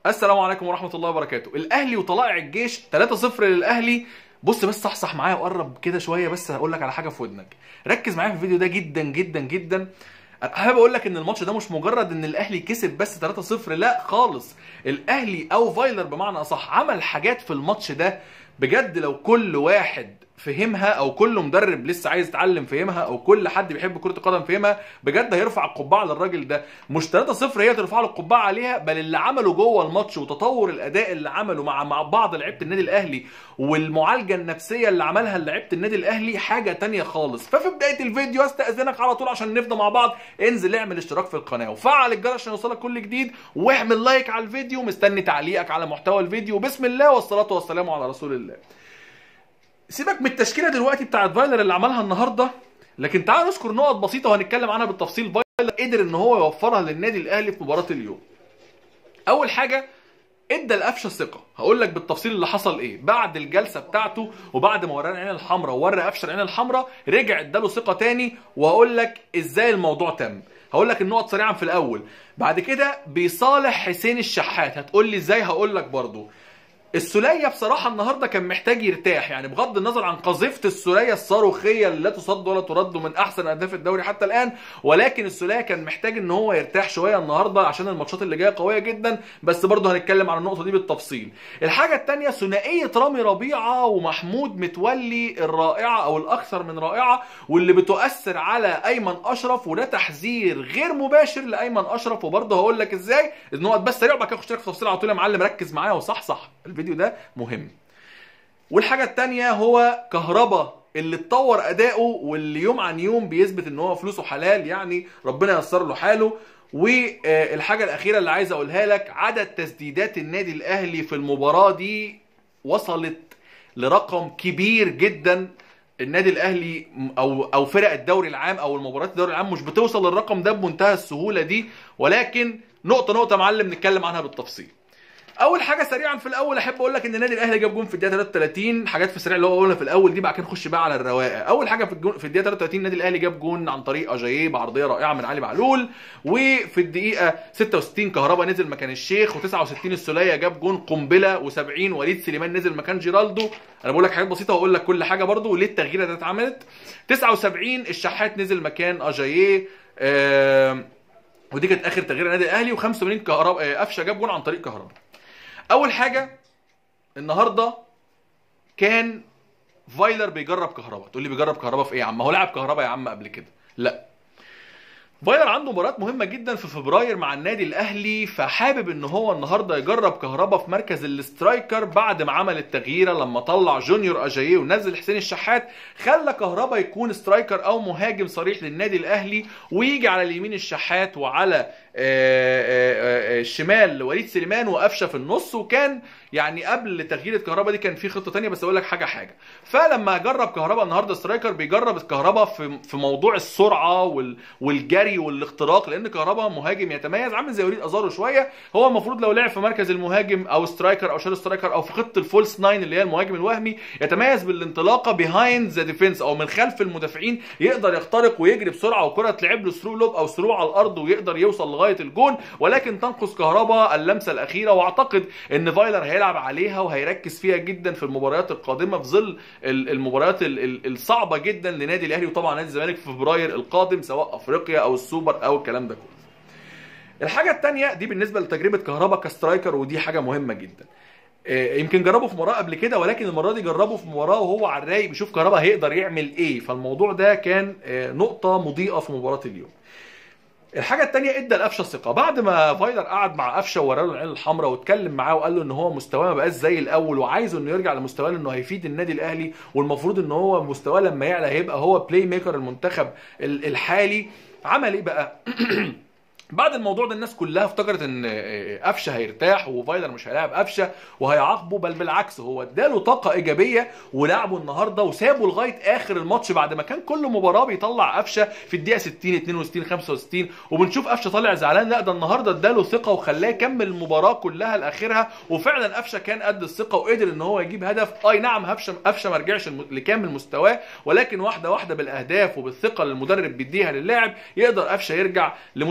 السلام عليكم ورحمه الله وبركاته الاهلي وطلائع الجيش 3-0 للاهلي بص بس صحصح معايا وقرب كده شويه بس هقول لك على حاجه في ودنك ركز معايا في الفيديو ده جدا جدا جدا انا حابب اقول لك ان الماتش ده مش مجرد ان الاهلي كسب بس 3-0 لا خالص الاهلي او فايلر بمعنى اصح عمل حاجات في الماتش ده بجد لو كل واحد فهمها او كل مدرب لسه عايز يتعلم فهمها او كل حد بيحب كره القدم فهمها بجد هيرفع القبعه للراجل ده مش 3-0 هي ترفع له القبعه عليها بل اللي عمله جوه الماتش وتطور الاداء اللي عمله مع مع بعض لعيبه النادي الاهلي والمعالجه النفسيه اللي عملها لعيبه النادي الاهلي حاجه تانية خالص ففي بدايه الفيديو استاذنك على طول عشان نفضى مع بعض انزل اعمل اشتراك في القناه وفعل الجرس عشان يوصلك كل جديد واعمل لايك على الفيديو مستني تعليقك على محتوى الفيديو بسم الله والصلاه والسلام على رسول الله سيبك من التشكيله دلوقتي بتاعت فايلر اللي عملها النهارده لكن تعال نذكر نقط بسيطه وهنتكلم عنها بالتفصيل فايلر قدر ان هو يوفرها للنادي الاهلي في مباراه اليوم اول حاجه ادى القفشه ثقه هقول لك بالتفصيل اللي حصل ايه بعد الجلسه بتاعته وبعد ما وراه العين الحمراء وورى قفشه العين الحمراء رجع اداله ثقه تاني وهقول لك ازاي الموضوع تم هقول لك النقط سريعا في الاول بعد كده بيصالح حسين الشحات هتقول لي ازاي هقول لك برضو السوليه بصراحه النهارده كان محتاج يرتاح يعني بغض النظر عن قذيفه السوليه الصاروخيه اللي لا تصد ولا ترد من احسن اهداف الدوري حتى الان ولكن السوليه كان محتاج ان هو يرتاح شويه النهارده عشان الماتشات اللي جايه قويه جدا بس برضه هنتكلم عن النقطه دي بالتفصيل الحاجه الثانيه ثنائيه رامي ربيعه ومحمود متولي الرائعه او الاكثر من رائعه واللي بتؤثر على ايمن اشرف وده تحذير غير مباشر لايمن اشرف وبرضه هقول لك ازاي النقط بس سريع وبعد كده اخش لك في تفصيل على طول يا معلم ركز معايا وصحصح الفيديو ده مهم والحاجة التانية هو كهربا اللي اتطور اداؤه واللي يوم عن يوم بيثبت ان هو فلوسه حلال يعني ربنا ييسر له حاله والحاجة الأخيرة اللي عايز أقولها لك عدد تسديدات النادي الأهلي في المباراة دي وصلت لرقم كبير جدا النادي الاهلي او او فرق الدوري العام او المباريات الدوري العام مش بتوصل للرقم ده بمنتهى السهوله دي ولكن نقطه نقطه معلم نتكلم عنها بالتفصيل اول حاجه سريعا في الاول احب اقول لك ان النادي الاهلي جاب جون في الدقيقه 33 حاجات في السريع اللي هو قلنا في الاول دي بعد كده نخش بقى على الرواقه اول حاجه في الجون في الدقيقه 33 النادي الاهلي جاب جون عن طريق اجاييه بعرضيه رائعه من علي معلول وفي الدقيقه 66 كهربا نزل مكان الشيخ و69 السوليه جاب جون قنبله و70 وليد سليمان نزل مكان جيرالدو انا بقول لك حاجات بسيطه واقول لك كل حاجه برضو وليه التغييره دي اتعملت 79 الشحات نزل مكان اجاييه آه ودي كانت اخر تغيير النادي الاهلي و85 كهربا قفشه جاب جون عن طريق كهربا اول حاجه النهارده كان فايلر بيجرب كهربا تقول لي بيجرب كهربا في ايه يا عم هو لعب كهربا يا عم قبل كده لا فايلر عنده مباراه مهمه جدا في فبراير مع النادي الاهلي فحابب ان هو النهارده يجرب كهربا في مركز الاسترايكر بعد ما عمل التغييره لما طلع جونيور اجاييه ونزل حسين الشحات خلى كهربا يكون سترايكر او مهاجم صريح للنادي الاهلي ويجي على اليمين الشحات وعلى الشمال وليد سليمان وقفشه في النص وكان يعني قبل تغيير الكهرباء دي كان في خطه تانية بس اقول لك حاجه حاجه فلما جرب كهرباء النهارده سترايكر بيجرب الكهرباء في في موضوع السرعه والجري والاختراق لان كهرباء مهاجم يتميز عامل زي وليد ازارو شويه هو المفروض لو لعب في مركز المهاجم او سترايكر او شال سترايكر او في خطه الفولس ناين اللي هي المهاجم الوهمي يتميز بالانطلاقه بيهايند ذا ديفنس او من خلف المدافعين يقدر يخترق ويجري بسرعه وكره تلعب له ثرو لوب او ثرو على الارض ويقدر يوصل لغايه الجون ولكن تنقص كهربا اللمسه الاخيره واعتقد ان فايلر هيلعب عليها وهيركز فيها جدا في المباريات القادمه في ظل المباريات الصعبه جدا لنادي الاهلي وطبعا نادي الزمالك في فبراير القادم سواء افريقيا او السوبر او الكلام ده كله. الحاجه الثانيه دي بالنسبه لتجربه كهربا كسترايكر ودي حاجه مهمه جدا. يمكن جربه في مباراه قبل كده ولكن المره دي جربه في مباراه وهو على الرايق بيشوف كهربا هيقدر يعمل ايه فالموضوع ده كان نقطه مضيئه في مباراه اليوم. الحاجه الثانيه ادى لقفشه الثقه بعد ما فايلر قعد مع قفشه وورى له العين الحمراء واتكلم معاه وقال له ان هو مستواه ما بقاش زي الاول وعايزه انه يرجع لمستواه لانه هيفيد النادي الاهلي والمفروض ان هو مستواه لما يعلى هيبقى هو بلاي ميكر المنتخب الحالي عمل ايه بقى بعد الموضوع ده الناس كلها افتكرت ان قفشه هيرتاح وفايلر مش هيلاعب قفشه وهيعاقبه بل بالعكس هو اداله طاقه ايجابيه ولعبه النهارده وسابه لغايه اخر الماتش بعد ما كان كل مباراه بيطلع قفشه في الدقيقه 60 62 65 وبنشوف قفشه طالع زعلان لا ده النهارده اداله ثقه وخلاه يكمل المباراه كلها لاخرها وفعلا قفشه كان قد الثقه وقدر ان هو يجيب هدف اي نعم قفشه قفشه ما رجعش لكامل مستواه ولكن واحده واحده بالاهداف وبالثقه اللي المدرب بيديها للاعب يقدر قفشه يرجع لمستواه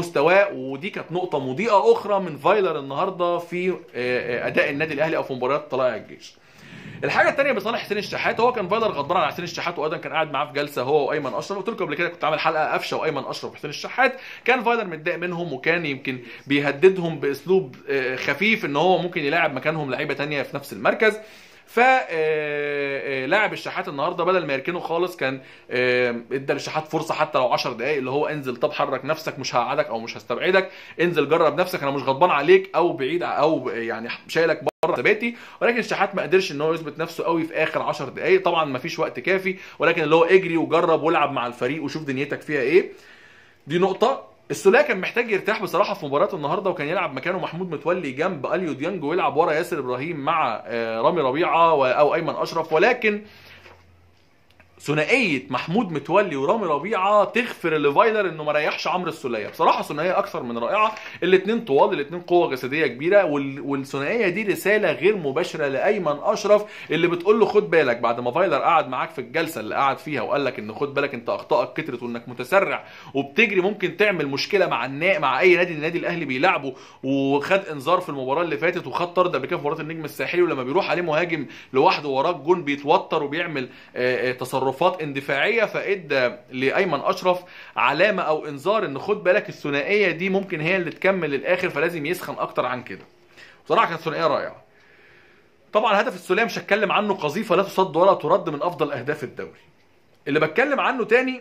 الاداء ودي كانت نقطه مضيئه اخرى من فايلر النهارده في آه، آه، اداء النادي الاهلي او في مباريات طلائع الجيش الحاجه الثانيه بصالح حسين الشحات هو كان فايلر غضبان على حسين الشحات وايضا كان قاعد معاه في جلسه هو وايمن اشرف قلت لكم قبل كده كنت عامل حلقه قفشه وايمن اشرف وحسين الشحات كان فايلر متضايق منهم وكان يمكن بيهددهم باسلوب آه، خفيف ان هو ممكن يلاعب مكانهم لعيبه تانية في نفس المركز ف آه، آه، لاعب الشحات النهارده بدل ما يركنه خالص كان آه، ادى للشحات فرصه حتى لو 10 دقائق اللي هو انزل طب حرك نفسك مش هقعدك او مش هستبعدك انزل جرب نفسك انا مش غضبان عليك او بعيد او يعني شايلك بره ثباتي ولكن الشحات ما قدرش ان هو يثبت نفسه قوي في اخر 10 دقائق طبعا ما فيش وقت كافي ولكن اللي هو اجري وجرب والعب مع الفريق وشوف دنيتك فيها ايه دي نقطه السوليه كان محتاج يرتاح بصراحه في مباراه النهارده وكان يلعب مكانه محمود متولي جنب اليو ديانج ويلعب ورا ياسر ابراهيم مع آه، رامي ربيعه و- او ايمن اشرف ولكن ثنائيه محمود متولي ورامي ربيعه تغفر لفايلر انه ما ريحش عمرو السوليه بصراحه ثنائيه اكثر من رائعه الاثنين طوال الاثنين قوه جسديه كبيره وال- والثنائيه دي رساله غير مباشره لايمن اشرف اللي بتقول له خد بالك بعد ما فايلر قعد معاك في الجلسه اللي قعد فيها وقال لك ان خد بالك انت اخطائك كترت وانك متسرع وبتجري ممكن تعمل مشكله مع النا... مع اي نادي النادي الاهلي بيلعبه وخد انذار في المباراه اللي فاتت وخد طرد قبل كده في مباراه النجم الساحلي ولما بيروح عليه مهاجم لوحده وراه الجون بيتوتر وبيعمل آه، آه، تصرفات اندفاعيه فادى لايمن اشرف علامه او انذار ان خد بالك الثنائيه دي ممكن هي اللي تكمل للاخر فلازم يسخن اكتر عن كده بصراحه كانت ثنائيه رائعه طبعا هدف السوليه مش هتكلم عنه قذيفه لا تصد ولا ترد من افضل اهداف الدوري اللي بتكلم عنه تاني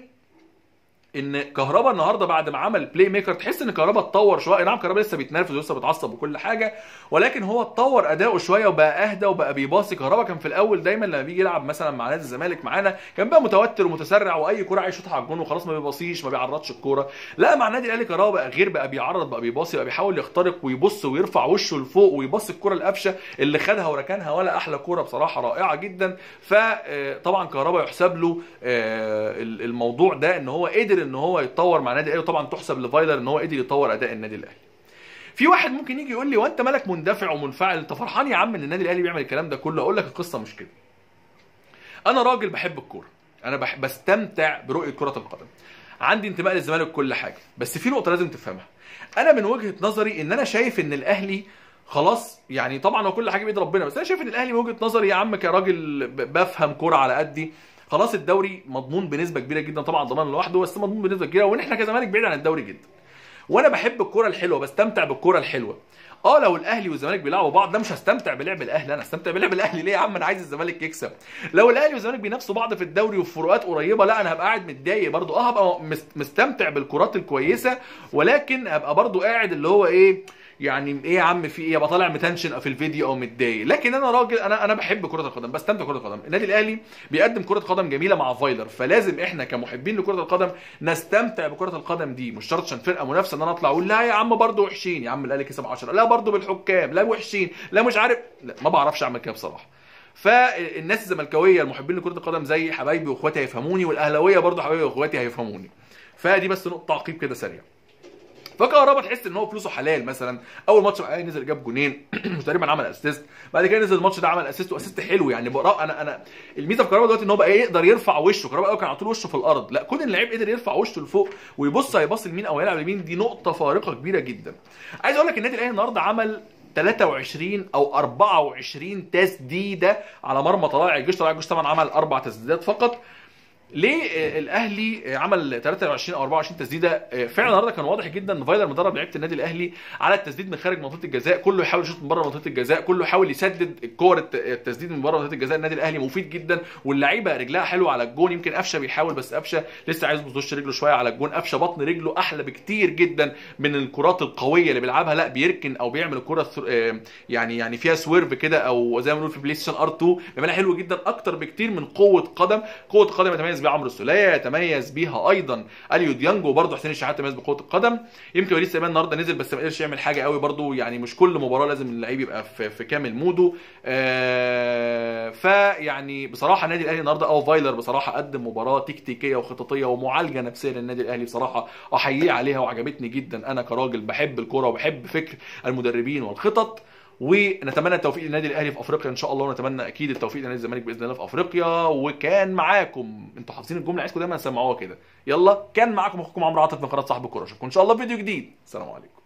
ان كهربا النهارده بعد ما عمل بلاي ميكر تحس ان كهربا اتطور شويه نعم كهربا لسه بيتنرفز ولسه بيتعصب وكل حاجه ولكن هو اتطور اداؤه شويه وبقى اهدى وبقى بيباصي كهربا كان في الاول دايما لما بيجي يلعب مثلا مع نادي الزمالك معانا كان بقى متوتر ومتسرع واي كوره عايز يشوطها على الجون وخلاص ما بيباصيش ما بيعرضش الكوره لا مع النادي الاهلي كهربا بقى غير بقى بيعرض بقى بيباصي بقى بيحاول يخترق ويبص ويرفع وشه لفوق ويبص الكوره القفشه اللي خدها وركنها ولا احلى كوره بصراحه رائعه جدا فطبعا كهربا يحسب له آه، الموضوع ده ان هو قدر ان هو يتطور مع النادي الاهلي وطبعا تحسب لفايلر ان هو قدر يطور اداء النادي الاهلي في واحد ممكن يجي يقول لي وانت مالك مندفع ومنفعل انت فرحان يا عم ان النادي الاهلي بيعمل الكلام ده كله اقول لك القصه مش كده انا راجل بحب الكوره انا بح... بستمتع برؤيه كره القدم عندي انتماء للزمالك كل حاجه بس في نقطه لازم تفهمها انا من وجهه نظري ان انا شايف ان الاهلي خلاص يعني طبعا هو كل حاجه بيد ربنا بس انا شايف ان الاهلي من وجهه نظري يا عم كراجل ب- بفهم كوره على قدي خلاص الدوري مضمون بنسبه كبيره جدا طبعا ضمان لوحده بس مضمون بنسبه كبيره وان احنا كزمالك بعيد عن الدوري جدا وانا بحب الكوره الحلوه بستمتع بالكوره الحلوه اه لو الاهلي والزمالك بيلعبوا بعض ده مش هستمتع بلعب الاهلي انا هستمتع بلعب الاهلي ليه يا عم انا عايز الزمالك يكسب لو الاهلي والزمالك بينافسوا بعض في الدوري وفي فروقات قريبه لا انا هبقى قاعد متضايق برضو اه هبقى مست- مستمتع بالكرات الكويسه ولكن هبقى برضو قاعد اللي هو ايه يعني ايه يا عم في ايه ابقى طالع متنشن في الفيديو او متضايق لكن انا راجل انا انا بحب كره القدم بستمتع كره القدم النادي الاهلي بيقدم كره قدم جميله مع فايلر فلازم احنا كمحبين لكره القدم نستمتع بكره القدم دي مش شرط عشان فرقه منافسه ان انا اطلع اقول لا يا عم برضه وحشين يا عم الاهلي كسب 10 لا برضه بالحكام لا وحشين لا مش عارف لا ما بعرفش اعمل كده بصراحه فالناس الزملكاويه المحبين لكره القدم زي حبايبي واخواتي هيفهموني والاهلاويه برضه حبايبي واخواتي هيفهموني فدي بس نقطه تعقيب كده سريع فكهربا تحس ان هو فلوسه حلال مثلا اول ماتش معاه نزل جاب جونين تقريبا عمل اسيست بعد كده نزل الماتش ده عمل اسيست واسيست حلو يعني بقى انا انا الميزه في كهربا دلوقتي ان هو بقى يقدر يرفع وشه كهربا الاول كان على طول وشه في الارض لا كون اللعيب قدر يرفع وشه لفوق ويبص هيبص لمين او يلعب لمين دي نقطه فارقه كبيره جدا عايز اقول لك النادي الاهلي النهارده عمل 23 او 24 تسديده على مرمى طلائع الجيش طلائع الجيش طبعا عمل اربع تسديدات فقط ليه آه، الاهلي آه، عمل 23 او 24 تسديده آه، فعلا النهارده كان واضح جدا ان فايلر مدرب لعيبه النادي الاهلي على التسديد من خارج منطقه الجزاء كله يحاول يشوط من بره منطقه الجزاء كله يحاول يسدد الكور الت- التسديد من بره منطقه الجزاء النادي الاهلي مفيد جدا واللعيبه رجلها حلوه على الجون يمكن قفشه بيحاول بس قفشه لسه عايز يبص رجله شويه على الجون قفشه بطن رجله احلى بكتير جدا من الكرات القويه اللي بيلعبها لا بيركن او بيعمل الكره الثر- آه، يعني يعني فيها سويرف كده او زي ما بنقول في بلاي ستيشن ار 2 بيعملها حلو جدا اكتر بكتير من قوه قدم قوه قدم يتميز بيها عمرو السوليه يتميز بيها ايضا اليو ديانج وبرضه حسين الشحات يتميز بقوه القدم يمكن وليد سليمان النهارده نزل بس ما قدرش يعمل حاجه قوي برضه يعني مش كل مباراه لازم اللعيب يبقى في, في كامل موده آه فيعني بصراحه النادي الاهلي النهارده او فايلر بصراحه قدم مباراه تكتيكيه وخططيه ومعالجه نفسيه للنادي الاهلي بصراحه احييه عليها وعجبتني جدا انا كراجل بحب الكوره وبحب فكر المدربين والخطط ونتمنى التوفيق للنادي الاهلي في افريقيا ان شاء الله ونتمنى اكيد التوفيق لنادي الزمالك باذن الله في افريقيا وكان معاكم انتوا حافظين الجمله عايزكم دايما تسمعوها كده يلا كان معاكم اخوكم عمرو عاطف من قناه صاحب الكوره اشوفكم ان شاء الله في فيديو جديد السلام عليكم